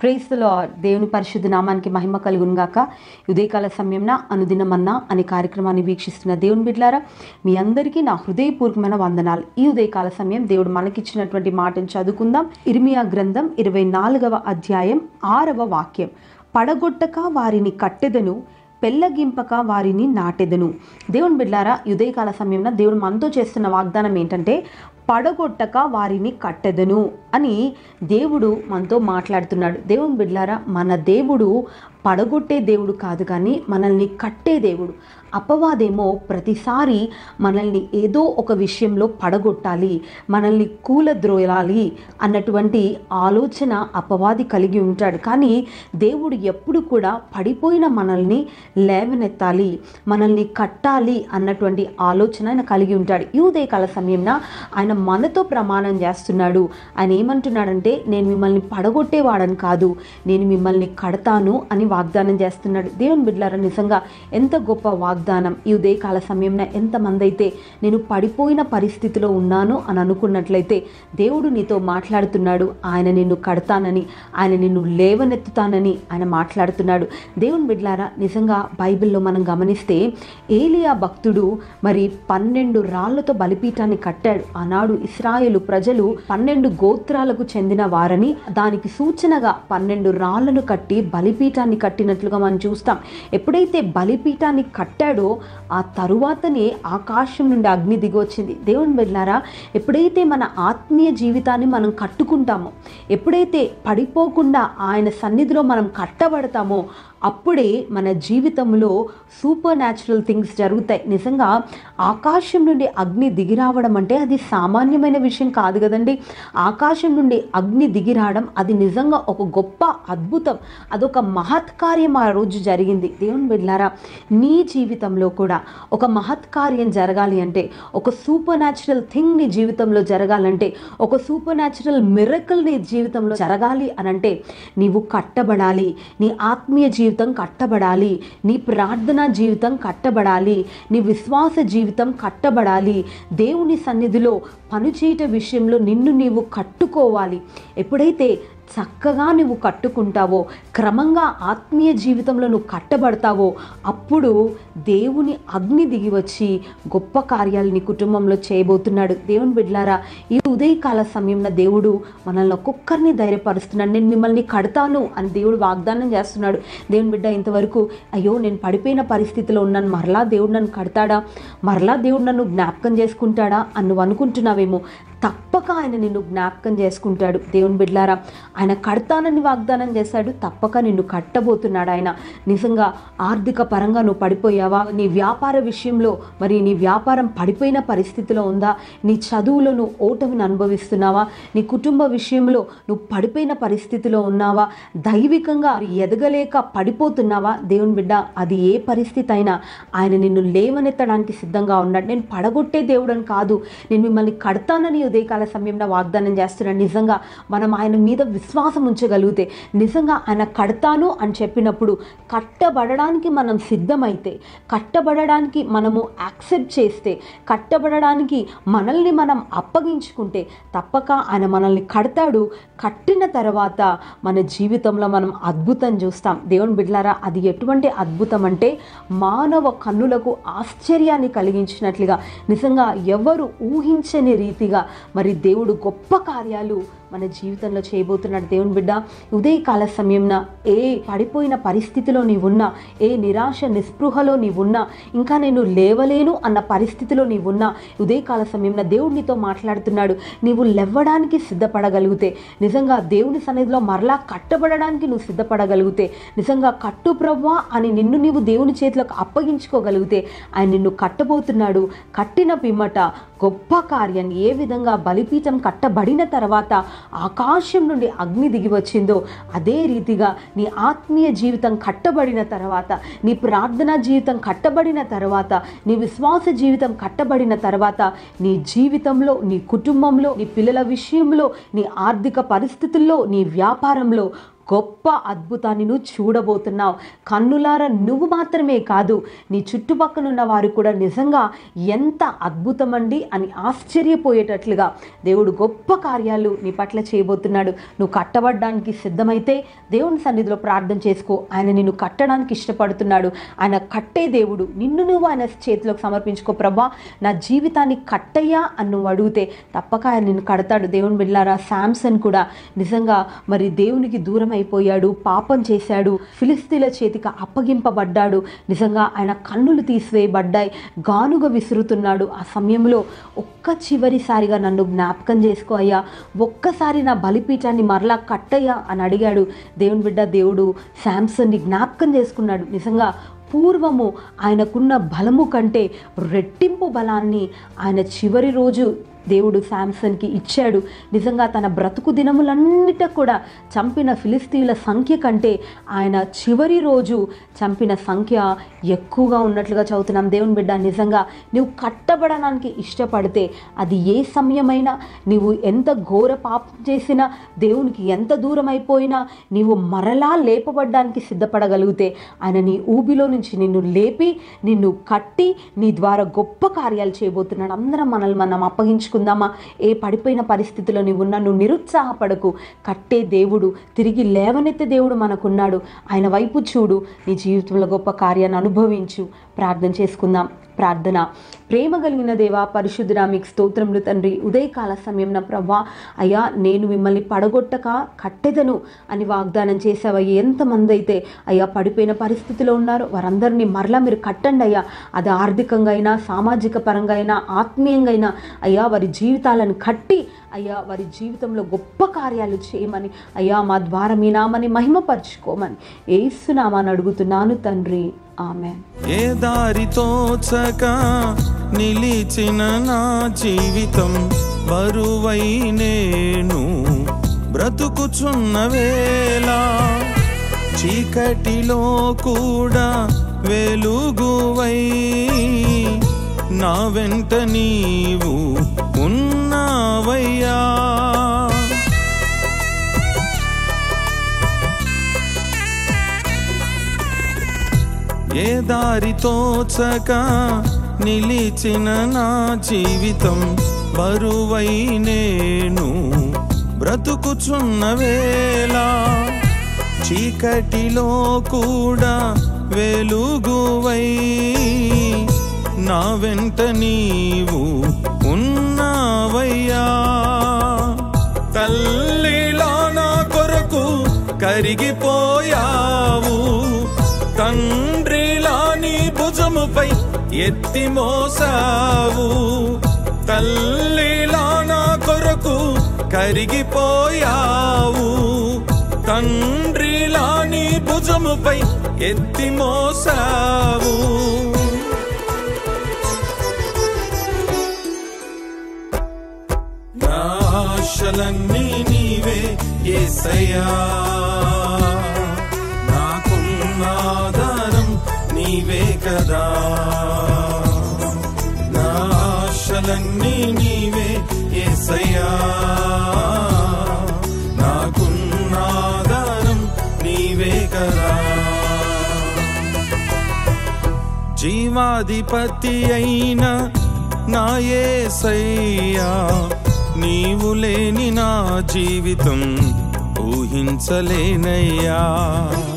praise దేవుని పరిశుద్ధ నామానికి మహిమ కలుగును గాక ఉదయకాల సమయంన అనుదినమన్నా అనే కార్యక్రమాన్ని వీక్షిస్తున్న దేవుని బిడ్లారా మీ అందరికీ నా హృదయపూర్వకమైన వందనాలు ఈ ఉదయకాల సమయం దేవుడు మనకిచ్చినటువంటి మాటను చదువుకుందాం ఇర్మియా గ్రంథం ఇరవై నాలుగవ అధ్యాయం ఆరవ వాక్యం పడగొట్టక వారిని కట్టెదను పెళ్ళగింపక వారిని నాటెదను దేవుని బిడ్లారా ఈ ఉదయకాల సమయంలో దేవుడు మనతో చేస్తున్న వాగ్దానం ఏంటంటే పడగొట్టక వారిని కట్టెదను అని దేవుడు మనతో మాట్లాడుతున్నాడు దేవుని బిడ్లారా మన దేవుడు పడగొట్టే దేవుడు కాదు కానీ మనల్ని కట్టే దేవుడు అపవాదేమో ప్రతిసారి మనల్ని ఏదో ఒక విషయంలో పడగొట్టాలి మనల్ని కూలద్రోయాలి అన్నటువంటి ఆలోచన అపవాది కలిగి ఉంటాడు కానీ దేవుడు ఎప్పుడు కూడా పడిపోయిన మనల్ని లేవనెత్తాలి మనల్ని కట్టాలి అన్నటువంటి ఆలోచన ఆయన కలిగి ఉంటాడు ఈ ఉదయకాల సమయంలో ఆయన మనతో ప్రమాణం చేస్తున్నాడు ఆయన ఏమంటున్నాడంటే నేను మిమ్మల్ని పడగొట్టేవాడని కాదు నేను మిమ్మల్ని కడతాను అని వాగ్దానం చేస్తున్నాడు దేవుని బిడ్డలారా నిజంగా ఎంత గొప్ప వాగ్దానం ఈ ఉదయకాల సమయంలో ఎంతమంది అయితే నేను పడిపోయిన పరిస్థితిలో ఉన్నాను అని అనుకున్నట్లయితే దేవుడు నీతో మాట్లాడుతున్నాడు ఆయన నిన్ను కడతానని ఆయన నిన్ను లేవనెత్తుతానని ఆయన మాట్లాడుతున్నాడు దేవుని బిడ్డలారా నిజంగా బైబిల్లో మనం గమనిస్తే ఏలియా భక్తుడు మరి పన్నెండు రాళ్లతో బలిపీఠాన్ని కట్టాడు ఆనాడు ఇస్రాయేలు ప్రజలు పన్నెండు గోత్రాలకు చెందిన వారని దానికి సూచనగా పన్నెండు రాళ్లను కట్టి బలిపీఠాన్ని కట్టినట్లుగా మనం చూస్తాం ఎప్పుడైతే బలిపీఠాన్ని కట్టాడో ఆ తరువాతనే ఆకాశం నుండి అగ్ని దిగొచ్చింది దేవుని వెళ్ళారా ఎప్పుడైతే మన ఆత్మీయ జీవితాన్ని మనం కట్టుకుంటామో ఎప్పుడైతే పడిపోకుండా ఆయన సన్నిధిలో మనం కట్టబడతామో అప్పుడే మన జీవితంలో సూపర్ న్యాచురల్ థింగ్స్ జరుగుతాయి నిజంగా ఆకాశం నుండి అగ్ని దిగిరావడం అంటే అది సామాన్యమైన విషయం కాదు కదండి ఆకాశం నుండి అగ్ని దిగిరావడం అది నిజంగా ఒక గొప్ప అద్భుతం అదొక మహత్కార్యం ఆ రోజు జరిగింది దేవుని బిడ్లారా నీ జీవితంలో కూడా ఒక మహత్కార్యం జరగాలి అంటే ఒక సూపర్ న్యాచురల్ థింగ్ నీ జీవితంలో జరగాలంటే ఒక సూపర్ న్యాచురల్ మిరకల్ నీ జీవితంలో జరగాలి అనంటే నీవు కట్టబడాలి నీ ఆత్మీయ జీవితం కట్టబడాలి నీ ప్రార్థనా జీవితం కట్టబడాలి నీ విశ్వాస జీవితం కట్టబడాలి దేవుని సన్నిధిలో పనిచేయట విషయంలో నిన్ను నీవు కట్టుకోవాలి ఎప్పుడైతే చక్కగా నువ్వు కట్టుకుంటావో క్రమంగా ఆత్మీయ జీవితంలో నువ్వు కట్టబడతావో అప్పుడు దేవుని అగ్ని దిగి వచ్చి గొప్ప కార్యాలు నీ కుటుంబంలో చేయబోతున్నాడు దేవుని బిడ్లారా ఈ ఉదయకాల సమయంలో దేవుడు మనల్ని ఒక్కొక్కరిని ధైర్యపరుస్తున్నాడు నేను మిమ్మల్ని కడతాను అని దేవుడు వాగ్దానం చేస్తున్నాడు దేవుని బిడ్డ ఇంతవరకు అయ్యో నేను పడిపోయిన పరిస్థితిలో ఉన్నాను మరలా దేవుడు నన్ను కడతాడా మరలా దేవుడు నన్ను జ్ఞాపకం చేసుకుంటాడా అని నువ్వు అనుకుంటున్నావేమో తప్పక ఆయన నిన్ను జ్ఞాపకం చేసుకుంటాడు దేవుని బిడ్లారా ఆయన కడతానని వాగ్దానం చేశాడు తప్పక నిన్ను కట్టబోతున్నాడు ఆయన నిజంగా ఆర్థిక పరంగా నువ్వు పడిపోయావా నీ వ్యాపార విషయంలో మరి నీ వ్యాపారం పడిపోయిన పరిస్థితిలో ఉందా నీ చదువులో నువ్వు ఓటమిని అనుభవిస్తున్నావా నీ కుటుంబ విషయంలో నువ్వు పడిపోయిన పరిస్థితిలో ఉన్నావా దైవికంగా ఎదగలేక పడిపోతున్నావా దేవుని బిడ్డ అది ఏ పరిస్థితి అయినా ఆయన నిన్ను లేవనెత్తడానికి సిద్ధంగా ఉన్నాడు నేను పడగొట్టే దేవుడని కాదు నేను మిమ్మల్ని కడతానని ఉదయకాల సమయంలో వాగ్దానం చేస్తున్నాడు నిజంగా మనం ఆయన మీద విశ్వాసం ఉంచగలిగితే నిజంగా ఆయన కడతాను అని చెప్పినప్పుడు కట్టబడడానికి మనం సిద్ధమైతే కట్టబడడానికి మనము యాక్సెప్ట్ చేస్తే కట్టబడడానికి మనల్ని మనం అప్పగించుకుంటే తప్పక ఆయన మనల్ని కడతాడు కట్టిన తర్వాత మన జీవితంలో మనం అద్భుతం చూస్తాం దేవుని బిడ్లారా అది ఎటువంటి అద్భుతం అంటే మానవ కన్నులకు ఆశ్చర్యాన్ని కలిగించినట్లుగా నిజంగా ఎవరు ఊహించని రీతిగా మరి దేవుడు గొప్ప కార్యాలు మన జీవితంలో చేయబోతున్నాడు దేవుని బిడ్డ ఉదయకాల సమయంన ఏ పడిపోయిన పరిస్థితిలో నీవున్నా ఏ నిరాశ నిస్పృహలో నీవున్నా ఇంకా నేను లేవలేను అన్న పరిస్థితిలో నీవున్నా ఉదయకాల సమయంలో దేవుడు నీతో మాట్లాడుతున్నాడు నీవు లేవడానికి సిద్ధపడగలిగితే నిజంగా దేవుని సన్నిధిలో మరలా కట్టబడడానికి నువ్వు సిద్ధపడగలిగితే నిజంగా కట్టు ప్రవ్వా అని నిన్ను నీవు దేవుని చేతిలోకి అప్పగించుకోగలిగితే ఆయన నిన్ను కట్టబోతున్నాడు కట్టిన పిమ్మట గొప్ప కార్యాన్ని ఏ విధంగా బలిపీఠం కట్టబడిన తర్వాత ఆకాశం నుండి అగ్ని దిగి వచ్చిందో అదే రీతిగా నీ ఆత్మీయ జీవితం కట్టబడిన తర్వాత నీ ప్రార్థనా జీవితం కట్టబడిన తర్వాత నీ విశ్వాస జీవితం కట్టబడిన తర్వాత నీ జీవితంలో నీ కుటుంబంలో నీ పిల్లల విషయంలో నీ ఆర్థిక పరిస్థితుల్లో నీ వ్యాపారంలో గొప్ప అద్భుతాన్ని నువ్వు చూడబోతున్నావు కన్నులార నువ్వు మాత్రమే కాదు నీ చుట్టుపక్కల ఉన్న వారు కూడా నిజంగా ఎంత అద్భుతమండి అని ఆశ్చర్యపోయేటట్లుగా దేవుడు గొప్ప కార్యాలు నీ పట్ల చేయబోతున్నాడు నువ్వు కట్టబడడానికి సిద్ధమైతే దేవుని సన్నిధిలో ప్రార్థన చేసుకో ఆయన నిన్ను కట్టడానికి ఇష్టపడుతున్నాడు ఆయన కట్టే దేవుడు నిన్ను నువ్వు ఆయన చేతిలోకి సమర్పించుకో ప్రభా నా జీవితాన్ని కట్టయ్యా అని నువ్వు అడిగితే తప్పక ఆయన నిన్ను కడతాడు దేవుని బిడ్డారా శాంసన్ కూడా నిజంగా మరి దేవునికి దూరం అయిపోయాడు పాపం చేశాడు ఫిలిస్తీన్ల చేతికి అప్పగింపబడ్డాడు నిజంగా ఆయన కన్నులు తీసివేయబడ్డాయి గానుగ విసురుతున్నాడు ఆ సమయంలో ఒక్క చివరిసారిగా నన్ను జ్ఞాపకం చేసుకో అయ్యా ఒక్కసారి నా బలిపీఠాన్ని మరలా కట్టయ్యా అని అడిగాడు దేవుని బిడ్డ దేవుడు శాంసన్ని జ్ఞాపకం చేసుకున్నాడు నిజంగా పూర్వము ఆయనకున్న బలము కంటే రెట్టింపు బలాన్ని ఆయన చివరి రోజు దేవుడు శాంసన్కి ఇచ్చాడు నిజంగా తన బ్రతుకు దినములన్నిట కూడా చంపిన ఫిలిస్తీన్ల సంఖ్య కంటే ఆయన చివరి రోజు చంపిన సంఖ్య ఎక్కువగా ఉన్నట్లుగా చదువుతున్నాం దేవుని బిడ్డ నిజంగా నువ్వు కట్టబడడానికి ఇష్టపడితే అది ఏ సమయమైనా నీవు ఎంత ఘోర పాపం చేసినా దేవునికి ఎంత దూరం అయిపోయినా నీవు మరలా లేపబడ్డానికి సిద్ధపడగలిగితే ఆయన నీ ఊబిలో నుంచి నిన్ను లేపి నిన్ను కట్టి నీ ద్వారా గొప్ప కార్యాలు చేయబోతున్నాడు అందరం మనల్ని మనం అప్పగించుకుందామా ఏ పడిపోయిన పరిస్థితిలో నీవు ఉన్నా నువ్వు నిరుత్సాహపడకు కట్టే దేవుడు తిరిగి లేవనెత్తే దేవుడు మనకున్నాడు ఆయన వైపు చూడు నీ జీవితంలో గొప్ప కార్యాన్ని అనుభవించు ప్రార్థన చేసుకుందాం ప్రార్థన ప్రేమ కలిగిన దేవా పరిశుద్ధుడా మీకు స్తోత్రములు తండ్రి ఉదయకాల సమయం నా ప్రభా అయ్యా నేను మిమ్మల్ని పడగొట్టక కట్టెదను అని వాగ్దానం చేసావయ్యా ఎంతమంది అయితే అయ్యా పడిపోయిన పరిస్థితిలో ఉన్నారో వారందరినీ మరలా మీరు కట్టండి అయ్యా అది ఆర్థికంగా అయినా సామాజిక పరంగా అయినా ఆత్మీయంగా అయినా అయ్యా వారి జీవితాలను కట్టి అయ్యా వారి జీవితంలో గొప్ప కార్యాలు చేయమని అయ్యా మా ద్వారా మీ నామని మహిమపరచుకోమని ఏసునామాని అడుగుతున్నాను తండ్రి ఆమె ఏ దారి తోచక నిలిచిన నా జీవితం బరువై నేను బ్రతుకుచున్న వేళ చీకటిలో కూడా వెలుగువై నా వెంట నీవు ఉన్నావయ్యా ఏ దారి తోచక నిలిచిన నా జీవితం బరువై నేను బ్రతుకుచున్న వేళ చీకటిలో కూడా వెలుగువై నా వెంట నీవు ఉన్నావయ్యా తల్లిలా నా కొరకు కరిగిపోయావు తండ్రిలా నీ భుజముపై ఎత్తి మోసావు తల్లిలా నా కొరకు కరిగిపోయావు తండ్రిలా నీ భుజముపై ఎత్తి మోసావు నా ఆశలన్నీ నీవే ఏసయ్యా నాకున్న ఆధారం నీవే కదా నా ఆశలన్నీ నీవే ఏసయ్యా నాకున్న ఆధారం నీవే కదా జీవాధిపతి అయిన నా యేసయ్యా నీవు లేని నా జీవితం ఊహించలేనయ్యా